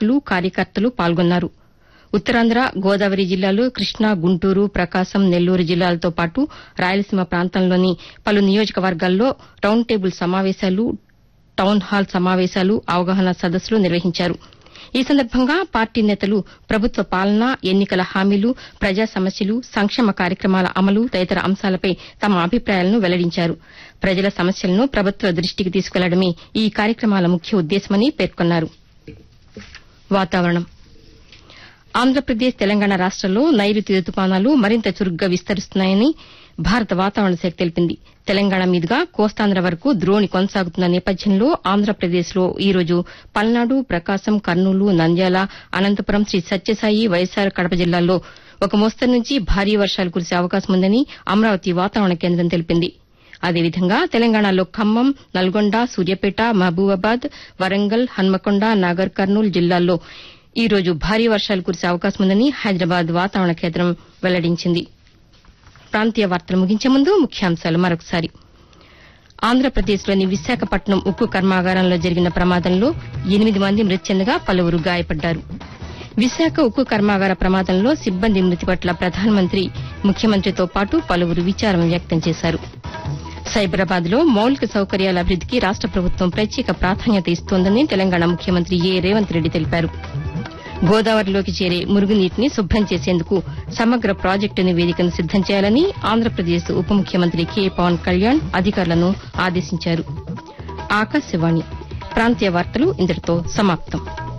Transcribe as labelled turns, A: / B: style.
A: నాయకులు కార్యకర్తలు పాల్గొన్నారు ఉత్తరాంధ్ర గోదావరి జిల్లాలు కృష్ణా గుంటూరు ప్రకాశం నెల్లూరు జిల్లాలతో పాటు రాయలసీమ ప్రాంతంలోని పలు నియోజకవర్గాల్లో రౌండ్ టేబుల్ సమావేశాలు టౌన్ హాల్ సమావేశాలు అవగాహన సదస్సులు నిర్వహించారు ఈ సందర్భంగా పార్టీ నేతలు ప్రభుత్వ పాలన ఎన్నికల హామీలు ప్రజా సమస్యలు సంక్షేమ కార్యక్రమాల అమలు తదితర అంశాలపై తమ అభిప్రాయాలను వెల్లడించారు ప్రజల సమస్యలను ప్రభుత్వ దృష్టికి తీసుకెళ్లడమే ఈ కార్యక్రమాల ముఖ్య ఉద్దేశమని పేర్కొన్నారు వాతావరణం ఆంధ్రప్రదేశ్ తెలంగాణ రాష్ట్రాల్లో నైరుతి రుతుపవనాలు మరింత చురుగ్గా విస్తరిస్తున్నాయని భారత వాతావరణ శాఖ తెలిపింది తెలంగాణ మీదుగా కోస్తాంధ్ర వరకు ద్రోణి కొనసాగుతున్న నేపథ్యంలో ఆంధ్రప్రదేశ్లో ఈ రోజు పల్నాడు ప్రకాశం కర్నూలు నంద్యాల అనంతపురం శ్రీ సత్యసాయి వైఎస్సార్ కడప జిల్లాల్లో ఒక మోస్తరు నుంచి భారీ వర్షాలు కురిసే అవకాశం ఉందని అమరావతి వాతావరణ కేంద్రం తెలిపింది అదేవిధంగా తెలంగాణలో ఖమ్మం నల్గొండ సూర్యాపేట మహబూబాబాద్ వరంగల్ హన్మకొండ నాగర్ కర్నూలు జిల్లాల్లో ఈ రోజు భారీ వర్షాలు కురిసే అవకాశం ఉందని హైదరాబాద్ వాతావరణ కేంద్రం వెల్లడించింది ప్రాంతీయ వార్తలు ముగించే ముందు ముఖ్యాంశాలు మరొకసారి ఆంధ్రప్రదేశ్లోని విశాఖపట్నం ఉక్కు కర్మాగారంలో జరిగిన ప్రమాదంలో ఎనిమిది మంది మృతి చెందగా పలువురు గాయపడ్డారు విశాఖ ఉక్కు కర్మాగార ప్రమాదంలో సిబ్బంది మృతి పట్ల ప్రధానమంత్రి ముఖ్యమంత్రితో పాటు పలువురు విచారం వ్యక్తం చేశారు సైబరాబాద్ లో మౌలిక సౌకర్యాల అభివృద్దికి రాష్ట ప్రభుత్వం ప్రత్యేక ప్రాధాన్యత ఇస్తోందని తెలంగాణ ముఖ్యమంత్రి ఏ రేవంత్ రెడ్డి తెలిపారు గోదావరిలోకి చేరే మురుగునీటిని శుభ్రం చేసేందుకు సమగ్ర ప్రాజెక్టు నివేదికను సిద్దం చేయాలని ఆంధ్రప్రదేశ్ ఉప ముఖ్యమంత్రి కె పవన్ కళ్యాణ్ అధికారులను ఆదేశించారు ఆకాశవాణి ప్రాంతీయ వార్తలు ఇంతటితో సమాప్తం